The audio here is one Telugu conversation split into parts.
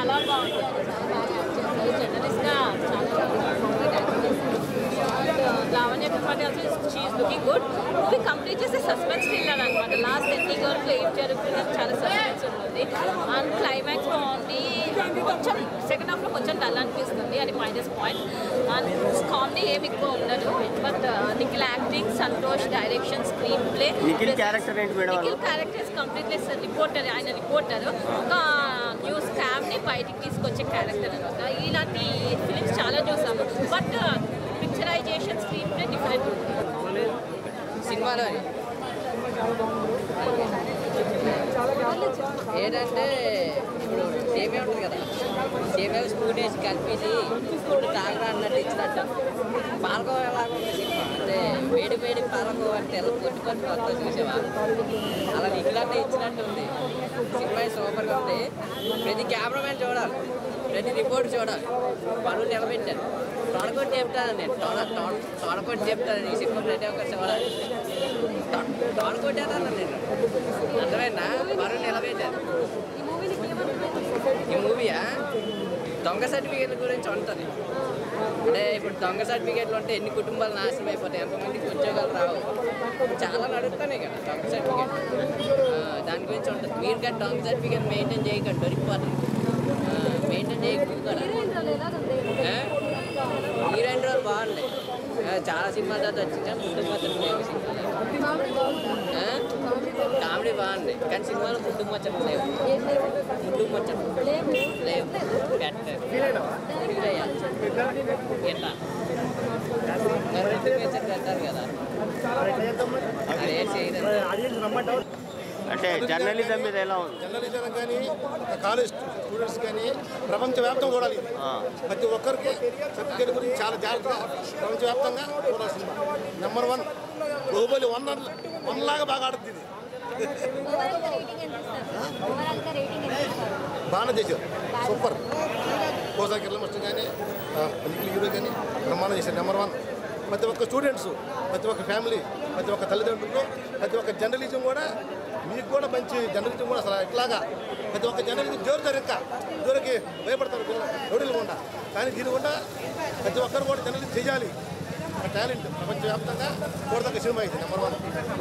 చాలా బాగుంది ఆయన చాలా బాగా యాక్ట్ చేస్తారు జర్నలిస్ట్గా చాలా బాగా యాక్ట్ చేస్తారు and Lavanya Tripathi also she's looking good movie complete చేసి సస్పెన్స్ థ్రిల్లర్ అనమాట లాస్ట్ ఎండింగ్ వరకు ఏం జరుగుతుందని చాలా సస్పెన్స్ ఉంటుంది అండ్ క్లైమాక్స్ బాగుంది కొంచెం సెకండ్ హాఫ్లో కొంచెం డల్ అనిపిస్తుంది అది మైనస్ పాయింట్ అండ్ కామెడీ ఏమి ఎక్కువ ఉండదు but Nikhil acting Santosh direction screenplay Nikhil character ఏంటి madam Nikhil characters completely reporter ఆయన రిపోర్టర్ ఒక న్యూస్ స్కామ్ ని బయటికి తీసుకొచ్చే క్యారెక్టర్ అనమాట ఇలాంటి ఫిలిమ్స్ చాలా చూసాము but picturization screenplay different సినిమాలో ఏంటంటే ఇప్పుడు సేమే ఉంటుంది కదా సేమే స్పూన్ వేసి కలిపేసి ఫుడ్ తాగరా అన్నట్టు ఇచ్చినట్టు పాలకోవ ఎలాగ ఉంది సినిమా అంటే వేడి వేడి పాలకోవ అంటే ఎలా కొట్టి కొట్టి వస్తా చూసేవా అలా నిఖిలంటే ఇచ్చినట్టు ఉంది సినిమా సూపర్గా ఉంది ప్రతి కెమెరామెన్ చూడాలి ప్రతి రిపోర్ట్ చూడాలి పనులు నిలబెట్టాను తొడగొట్టి చెప్తాను నేను తొడ తొడ- తొడగొట్టి చెప్తాను ఈ సినిమా ప్రతి ఒక్కరు చూడాలి తోడుకొట్టాను నేను అర్థమైందా మరో నిలబెట్టాను ఈ మూవీయా దొంగ సర్టిఫికేట్ల గురించి ఉంటుంది అంటే ఇప్పుడు దొంగ సర్టిఫికేట్లు ఉంటే ఎన్ని కుటుంబాలు నాశనం అయిపోతాయి ఎంతమందికి ఉద్యోగాలు రావు ఇప్పుడు చాలా నడుస్తున్నాయి కదా దొంగ సర్టిఫికేట్ దాని గురించి ఉంటుంది మీరు కానీ దొంగ సర్టిఫికేట్ మెయింటైన్ చేయకండి దొరికిపోతుంది మెయింటైన్ చేయకూడదు కదా ఆ? హీరోయిన్ రోల్ బాగుంది ఆ, చాలా సినిమాల తర్వాత వచ్చింది ముందు మాత్రం లేవు సినిమాలు ఆ? కామెడీ బాగుంది కానీ సినిమాలో ముందు ముచ్చట్లు లేవు ముందు ముచ్చట్లు లేవు పెట్టలేదు ఫీల్ అయ్యా ఎట్లా మరి రెండు మెసేజ్ పెడతారు కదా అదే చేయలేదు అంటే జర్నలిజం మీద ఎలా ఉంది జర్నలిజం కానీ కాలేజ్ స్టూడెంట్స్ కానీ ప్రపంచవ్యాప్తంగా చూడాలి ఇది. ఆ. ప్రతి ఒక్కరికి సర్టిఫికేట్ గురించి చాలా జాగ్రత్తగా ప్రపంచవ్యాప్తంగా చూడాలి సినిమా number one Baahubali one one లాగా బాగా ఆడుతుంది ఇది బాగానే చేశారు సూపర్ కోసా కిర్ల మాస్టర్ కానీ నిఖిల్ హీరో కానీ బ్రహ్మాండం చేశారు నెంబర్ వన్ ప్రతి ఒక్క స్టూడెంట్స్ ప్రతి ఒక్క ఫ్యామిలీ ప్రతి ఒక్క తల్లిదండ్రులు ప్రతి ఒక్క జర్నలిజం కూడా మీకు కూడా మంచి జర్నలిజం కూడా అసలు ఇట్లాగా ప్రతి ఒక్క జర్నలిజం జోరుతారు ఇంకా జోరుకి భయపడతారు పిల్లలు రౌడీలు కూడా కానీ దీని కూడా ప్రతి ఒక్కరు కూడా జర్నలిజం చేయాలి ఒక టాలెంట్ ప్రపంచవ్యాప్తంగా చూడదగ్గ సినిమా ఇది నెంబర్ వన్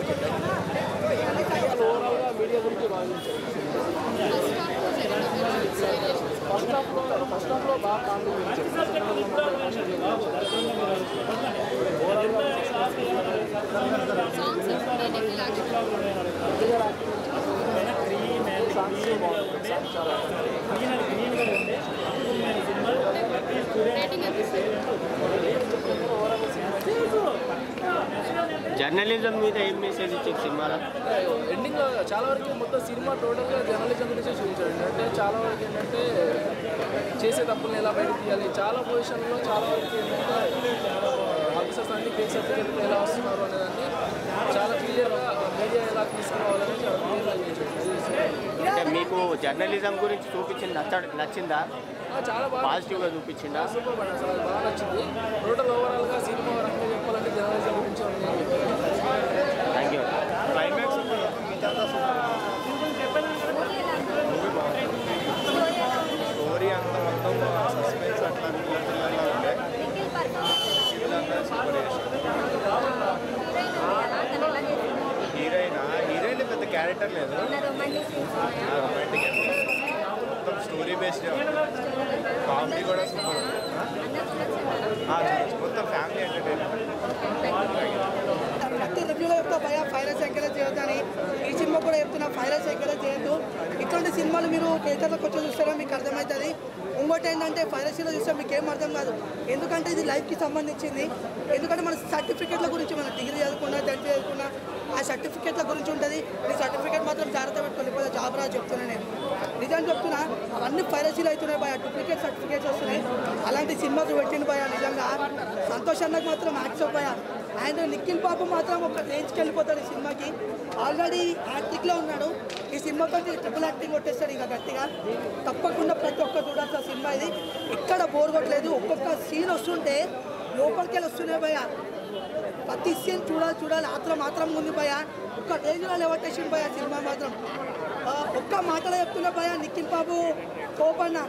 జర్నలిజం మీద ఏం మెసేజ్ ఇచ్చింది సినిమాలో ఎండింగ్లో చాలా వరకు మొత్తం సినిమా టోటల్గా జర్నలిజం గురించి చూపించాడు అంటే చాలా వరకు ఏంటంటే చేసే తప్పులను ఎలా బయట తీయాలి చాలా పొజిషన్లో చాలా వరకు ఏంటంటే ఆఫీసర్స్ అన్ని ఫేక్ సర్టిఫికేట్లు ఎలా వస్తున్నారు అనేదాన్ని చాలా క్లియర్గా మీడియా ఎలా తీసుకురావాలని చాలా క్లియర్గా చూపించాడు అంటే మీకు జర్నలిజం గురించి చూపించింది నచ్చ నచ్చిందా చాలా బాగా పాజిటివ్గా చూపించిందా సూపర్ పడింది అసలు అది బాగా నచ్చింది టోటల్ ఓవరాల్గా సినిమా రకంగా చెప్పాలంటే జర్నలిజం గురించి ఉంది అని చెప్పారు థ్యాంక్ యూ క్లైమాక్స్ స్టోరీ అంతా మొత్తం సస్పెన్స్ అట్లా పిల్లల ఉండే హీరోయిన్ హీరోయిన్ పెద్ద క్యారెక్టర్ లేదు రొమాంటిక్ మొత్తం స్టోరీ బేస్డ్ కామెడీ కూడా సూపర్ మొత్తం ఫ్యామిలీ ఎంటర్టైన్మెంట్ ప్రతి రివ్యూలో చెప్తా భయ ఫైరస్ ఎంకరేజ్ చేయొద్దని ఈ సినిమా కూడా చెప్తున్నా ఫైరస్ ఎంకరేజ్ చేయొద్దు ఇట్లాంటి సినిమాలు మీరు థియేటర్లోకి వచ్చి చూస్తారో మీకు అర్థమవుతుంది ఇంకోటి ఏంటంటే ఫైరసీలో చూస్తే మీకు ఏం అర్థం కాదు ఎందుకంటే ఇది లైఫ్కి సంబంధించింది ఎందుకంటే మన సర్టిఫికేట్ల గురించి మన డిగ్రీ చదువుకున్నా టెన్త్ చదువుకున్నా ఆ సర్టిఫికేట్ల గురించి ఉంటుంది ఈ సర్టిఫికేట్ మాత్రం జాగ్రత్త పెట్టుకోవాలి ఇప్పుడు జాబ్ రా చెప్తున్నా నేను నిజం చెప్తున్నా అవన్నీ పైరసీలు అవుతున్నాయి భయ డూప్లికేట్ సర్టిఫికేట్స్ వస్తున్నాయి అలాంటి సినిమాలు పెట్టింది భయ నిజంగా సంతోష్ అన్నకు మాత్రం యాక్సెప్ట్ భయ అండ్ నిఖిల్ బాబు మాత్రం ఒక రేంజ్కి వెళ్ళిపోతాడు ఈ సినిమాకి ఆల్రెడీ యాక్టింగ్లో ఉన్నాడు ఈ సినిమాతో ట్రిపుల్ యాక్టింగ్ కొట్టేస్తాడు ఇంకా గట్టిగా తప్పకుండా ప్రతి ఒక్క చూడాల్సిన సినిమా ఇది ఇక్కడ బోర్ కొట్టలేదు ఒక్కొక్క సీన్ వస్తుంటే లోపలికి వెళ్ళి వస్తున్నాయి భయ ప్రతి సీన్ చూడాలి చూడాలి ఆత్రం మాత్రం ఉంది భయ ఒక్క రేంజ్లో లెవటేషన్ భయ సినిమా మాత్రం ఆ, ఒక్క మాటలో చెప్తున్నా భయ నిఖిల్ బాబు కోపన్న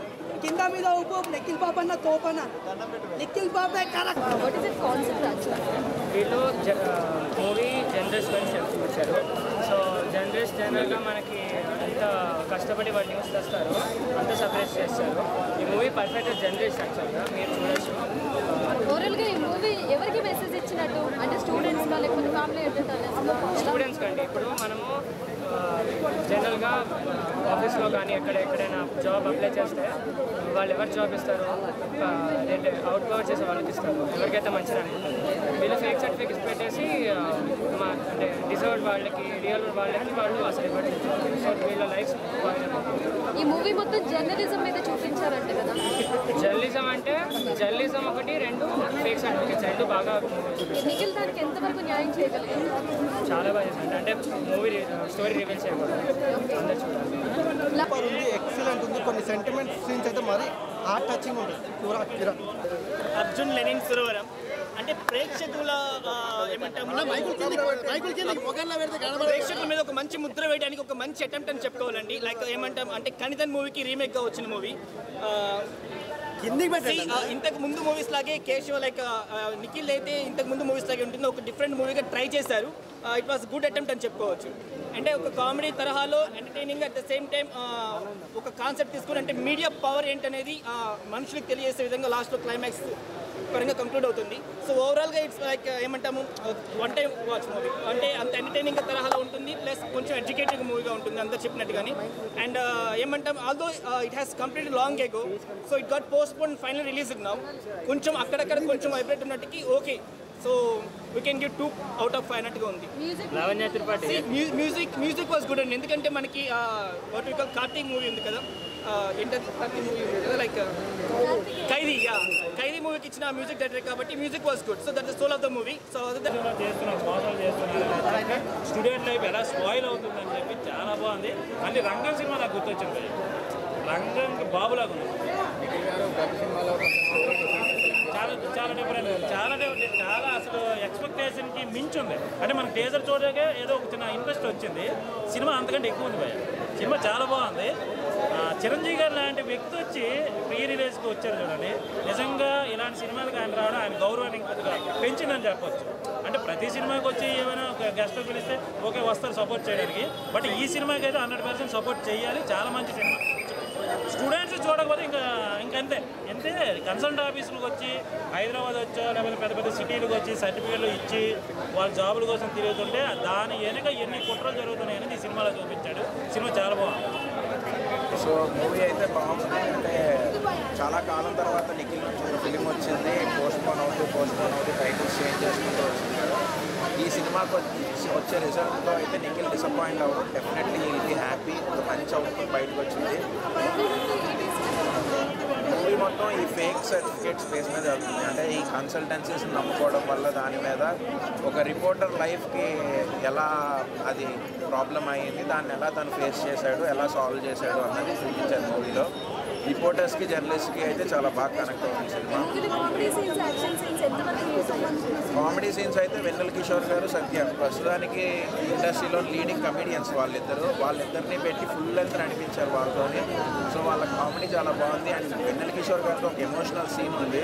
కింద మీద ఊపు నిఖిల్ బాబు అన్న తోపన్న నిఖిల్ బాబే correct what is it concept actually వీళ్ళు మూవీ జర్నలిస్ట్ గురించి చెప్పుకొచ్చారు సో జర్నలిస్ట్ జనరల్గా మనకి ఎంత కష్టపడి వాళ్ళు న్యూస్ తెస్తారో అంత సపరేట్ చేస్తారు ఈ మూవీ పర్ఫెక్ట్ జర్నలిస్ట్ యాక్చువల్గా మీరు చూడొచ్చు ఓవరాల్గా ఈ మూవీ ఎవరికి మెసేజ్ ఇచ్చినట్టు అంటే స్టూడెంట్స్ లేకపోతే ఫ్యామిలీ స్టూడెంట్స్ కండి ఇప్పుడు మనము జనరల్గా ఆఫీస్లో కానీ ఎక్కడ ఎక్కడైనా జాబ్ అప్లై చేస్తే వాళ్ళు ఎవరు జాబ్ ఇస్తారు అంటే అవుట్ కవర్ చేసే వాళ్ళకి ఇస్తారు ఎవరికైతే మంచిది అనుకుంటారు వీళ్ళు ఫేక్ సర్టిఫికేట్స్ పెట్టేసి ఆ, మా అంటే డిజర్వ్ వాళ్ళకి రియల్ వాళ్ళకి వాళ్ళు అసలు ఇవ్వడం సో వీళ్ళ లైఫ్ ఈ మూవీ మొత్తం జర్నలిజం మీద చూపించారంట కదా జర్నలిజం అంటే జర్నలిజం ఒకటి రెండు ఫేక్ సర్టిఫికేట్స్ రెండు బాగా చూపిస్తారు నిఖిల్ దానికి ఎంతవరకు న్యాయం చేయగలిగారు చాలా బాగా చేశారు అంటే మూవీ స్టోరీ రివీల్ చేయకూడదు అందరు చూడాలి సూపర్ ఉంది ఎక్సలెంట్ ఉంది కొన్ని సెంటిమెంట్ సీన్స్ అయితే మరి హార్ట్ టచింగ్ ఉంటుంది పూరా కిరా అర్జున్ లెనిన్ సరోవరం అంటే ప్రేక్షకుల ఆ, ఏమంటాం ప్రేక్షకుల మీద ఒక మంచి ముద్ర వేయడానికి ఒక మంచి అటెంప్ట్ అని చెప్పుకోవాలండి లైక్ ఏమంటాం అంటే కనితన్ మూవీకి రీమేక్ గా వచ్చిన మూవీ ఇంతకు ముందు మూవీస్ లాగే కేశవ్ లైక్ నిఖిల్ అయితే ఇంతకు ముందు మూవీస్ లాగే ఉంటుంది ఒక డిఫరెంట్ మూవీగా ట్రై చేశారు ఇట్ వాస్ గుడ్ అటెంప్ట్ అని చెప్పుకోవచ్చు అంటే ఒక కామెడీ తరహాలో entertaining at the same time ఒక కాన్సెప్ట్ తీసుకుని అంటే మీడియా పవర్ ఏంటనేది ఆ, మనుషులకు తెలియజేసే విధంగా లాస్ట్లో క్లైమాక్స్ పరంగా కంక్లూడ్ అవుతుంది సో ఓవరాల్గా ఇట్స్ లైక్ ఏమంటాము వన్ టైం వాచ్ మూవీ అంటే అంత ఎంటర్టైనింగ్ తరహాలో ఉంటుంది ప్లస్ కొంచెం ఎడ్యుకేటెడ్ మూవీగా ఉంటుంది అందరు చెప్పినట్టుగాని అండ్ ఏమంటాం although it has complete long ago so it got postpone final release now కొంచెం అక్కడక్కడ కొంచెం వైబ్రేట్ ఉన్నట్టుకి okay so we can give two out of five అన్నట్టుగా ఉంది Lavanya Tripathi music music was good అండి ఎందుకంటే మనకి వాట్ కాల్ కార్తీక్ మూవీ ఉంది కదా Ah, ఏంటది కార్తీక్ మూవీ ఉంది కదా లైక్ ఖైదీ యా ఖైదీ మూవీకి ఇచ్చిన మ్యూజిక్ డైరెక్టర్ కాబట్టి music was good so that the soul of the movie so చేస్తున్నాం మోసాలు చేస్తున్నారు స్టూడెంట్ లైఫ్ ఎలా స్పాయిల్ అవుతుందని చెప్పి చాలా బాగుంది మళ్ళీ రంగం సినిమా నాకు గుర్తొచ్చింది రంగం బాబులాగా ఉంది చాలా చాలా డిఫరెంట్ చాలా డిఫరెంట్ చాలా అసలు ఎక్స్పెక్టేషన్కి మించి ఉంది అంటే మనకు టేజర్ చూడగా ఏదో ఒక చిన్న ఇంట్రెస్ట్ వచ్చింది సినిమా అంతకంటే ఎక్కువ ఉంది భయ సినిమా చాలా బాగుంది ఆ, చిరంజీవి గారు లాంటి వ్యక్తి వచ్చి ప్రీ రిలీజ్కి వచ్చారు చూడండి నిజంగా ఇలాంటి సినిమాలకు ఆయన రావడం ఆయన గౌరవాన్ని కొద్దిగా పెంచిందని చెప్పొచ్చు అంటే ప్రతి సినిమాకి వచ్చి ఏమైనా ఒక గెస్ట్ పిలిస్తే ఓకే వస్తారు సపోర్ట్ చేయడానికి బట్ ఈ సినిమాకి అయితే హండ్రెడ్ పర్సెంట్ సపోర్ట్ చేయాలి చాలా మంచి సినిమా స్టూడెంట్స్ చూడకపోతే ఇంకా ఇంకంతే అంతే కన్సల్ట్ ఆఫీసులకు వచ్చి హైదరాబాద్ వచ్చో లేకపోతే పెద్ద పెద్ద సిటీలకు వచ్చి సర్టిఫికేట్లు ఇచ్చి వాళ్ళ జాబుల కోసం తిరుగుతుంటే దాని వెనుక ఎన్ని కుట్రలు జరుగుతున్నాయని ఈ సినిమాలో చూపించాడు సినిమా చాలా బాగుంది సో మూవీ అయితే బాగుంది అంటే చాలా కాలం తర్వాత నిఖిల్ నుంచి ఒక ఫిలిం వచ్చింది పోస్ట్ పోన్ అవుతూ పోస్ట్ పోన్ అవుతూ టైటిల్స్ చేంజ్ చేసుకుంటూ వచ్చింది కదా ఈ సినిమాకి వచ్చి- వచ్చే రిజల్ట్లో అయితే నిఖిల్ డిసప్పాయింట్ అవ్వడం డెఫినెట్లీ విల్ బీ హ్యాపీ ఒక మంచి అవుట్పుట్ బయటకు వచ్చింది మూవీ మొత్తం ఈ ఫేక్ సర్టిఫికేట్స్ బేస్ మీద జరుగుతుంది అంటే ఈ కన్సల్టెన్సీస్ నమ్ముకోవడం వల్ల దాని మీద ఒక రిపోర్టర్ లైఫ్కి ఎలా అది ప్రాబ్లం అయ్యింది దాన్ని ఎలా తను ఫేస్ చేశాడు ఎలా సాల్వ్ చేశాడు అన్నది చూపించారు మూవీలో రిపోర్టర్స్కి జర్నలిస్ట్కి అయితే చాలా బాగా కనెక్ట్ అవుతుంది సినిమా కామెడీ సీన్స్ యాక్షన్ సీన్స్ ఎంతమంది కామెడీ సీన్స్ అయితే వెన్నెల కిషోర్ గారు సత్య ప్రస్తుతానికి ఇండస్ట్రీలో లీడింగ్ కమెడియన్స్ వాళ్ళిద్దరు వాళ్ళిద్దరిని పెట్టి ఫుల్ లెంత్ నడిపించారు వాళ్ళతోని సో వాళ్ళ కామెడీ చాలా బాగుంది అండ్ వెన్నెల కిషోర్ గారితో ఒక ఎమోషనల్ సీన్ ఉంది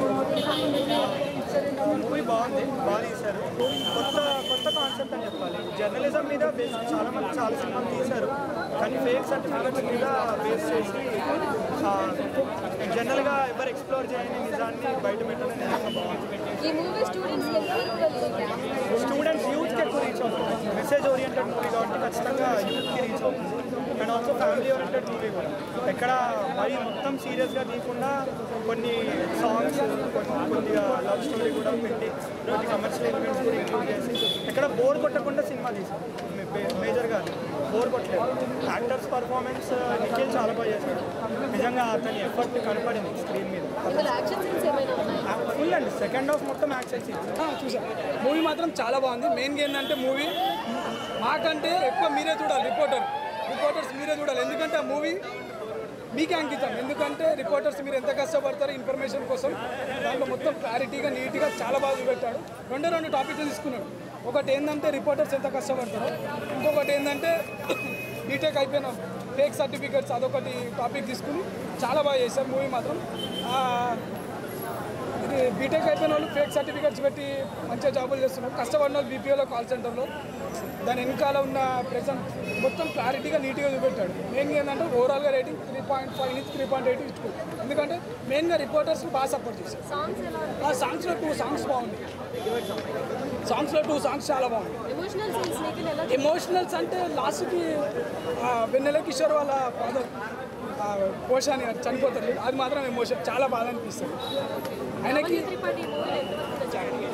మూవీ బాగుంది బాగా తీశారు కొత్త కొత్త కాన్సెప్ట్ అని చెప్పాలి జర్నలిజం మీద బేస్ చాలా మంది చాలా సినిమాలు తీశారు కానీ ఫేక్ సర్టిఫికేట్స్ మీద బేస్ చేసి జనరల్గా ఎవరు ఎక్స్ప్లోర్ చేయని నిజాన్ని బయట పెట్టడం నిజంగా బాగుంది ఈ మూవీ స్టూడెంట్స్ ఎంతవరకు వెళ్తుంది స్టూడెంట్స్ యూత్కి ఎక్కువ రీచ్ అవుతుంది మెసేజ్ ఓరియంటెడ్ మూవీ కాబట్టి ఖచ్చితంగా యూత్కి రీచ్ అవుతుంది and also family oriented movie కూడా ఎక్కడ మరి మొత్తం సీరియస్గా తీయకుండా కొన్ని సాంగ్స్ కొన్ని కొద్దిగా లవ్ స్టోరీ కూడా పెట్టి కొన్ని కమర్షియల్ ఎలిమెంట్స్ కూడా ఇంక్లూడ్ చేసి ఎక్కడ బోర్ కొట్టకుండా సినిమా తీసాం మేజర్గా బోర్ కొట్టలేదు యాక్టర్స్ పర్ఫార్మెన్స్ నిఖిల్ చాలా బాగా చేశాడు నిజంగా అతని ఎఫర్ట్ కనపడింది స్క్రీన్ మీద ఇందులో యాక్షన్ సీన్స్ ఏమైనా ఉన్నాయా ఫుల్ అండి సెకండ్ హాఫ్ మొత్తం యాక్షన్ సీన్స్ చూసా మూవీ మాత్రం చాలా బాగుంది మెయిన్గా ఏంటంటే మూవీ మాకంటే ఎక్కువ మీరే చూడాలి రిపోర్టర్ రిపోర్టర్స్ మీరే చూడాలి ఎందుకంటే ఆ మూవీ మీకే అంకితం ఎందుకంటే రిపోర్టర్స్ మీరు ఎంత కష్టపడతారో ఇన్ఫర్మేషన్ కోసం దాంట్లో మొత్తం క్లారిటీగా నీట్గా చాలా బాగా చూపెట్టాడు రెండు రెండు టాపిక్లు తీసుకున్నాడు ఒకటి ఏంటంటే రిపోర్టర్స్ ఎంత కష్టపడతారో ఇంకొకటి ఏంటంటే బీటెక్ అయిపోయిన ఫేక్ సర్టిఫికేట్స్ అదొకటి టాపిక్ తీసుకుని చాలా బాగా చేశారు మూవీ మాత్రం ఆ, ఇది బీటెక్ అయిపోయిన వాళ్ళు ఫేక్ సర్టిఫికేట్స్ పెట్టి మంచిగా జాబులు చేస్తున్నారు కష్టపడిన వాళ్ళు బీపీఓలో కాల్ సెంటర్లో దాని వెనకాల ఉన్న ప్రెసెంట్ మొత్తం క్లారిటీగా నీట్గా చూపెట్టాడు మెయిన్గా ఏంటంటే ఓవరాల్గా రేటింగ్ త్రీ పాయింట్ ఫైవ్ నుంచి త్రీ పాయింట్ ఎయిట్ ఇచ్చుకో ఎందుకంటే మెయిన్గా రిపోర్టర్స్ బాగా సపోర్ట్ చేశారు ఆ సాంగ్స్లో టూ సాంగ్స్ బాగుంది సాంగ్స్లో టూ సాంగ్స్ చాలా బాగుంది ఎమోషనల్ సీన్స్ నిఖిల్ ఎలా ఎమోషనల్స్ అంటే లాస్ట్కి వెన్నెల కిషోర్ వాళ్ళ ఫాదర్ పోషాని చనిపోతారు అది మాత్రం ఎమోషన్ చాలా బాధ అనిపిస్తుంది ఆయనకి త్రిపాఠి మూవీలో ఎంతవరకు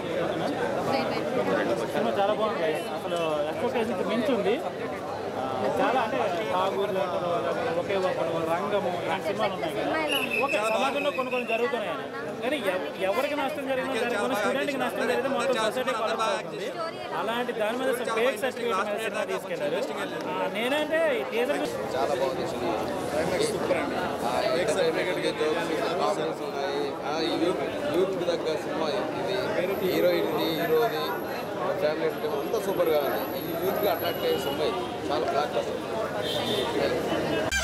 సినిమా చాలా బాగుంది అసలు ఎక్స్పెక్టేషన్కి మించి ఉంది ఆ, చాలా అంటే తాగూరులు అంటారు ఒకే ఒకడు రంగము ఇలాంటి సినిమాలు ఉన్నాయి కదా ఓకే సమాజంలో కొన్ని కొన్ని జరుగుతున్నాయి కానీ ఎవ- ఎవరికి నష్టం జరిగినా జరగకుండా స్టూడెంట్కి నష్టం జరిగితే మొత్తం సొసైటీ అవుతుంది అలాంటి దాని మీద ఫేక్ సర్టిఫికేట్ మీద సినిమా తీసుకెళ్లారు ఆ, నేనంటే ఈ టీజర్ చాలా బాగుంది సినిమా సూపర్ అండి కామెడీస్ ఉన్నాయి ఆ, యూత్ యూత్కి తగ్గ సినిమా ఇది హీరోయిన్ ఇది హీరోది ఫ్యామిలీ ఎంటర్టైన్మెంట్ అంతా సూపర్గా ఉంది ఈ యూత్కి అట్రాక్ట్ అయ్యే సినిమా ఇది చాలా బ్లాక్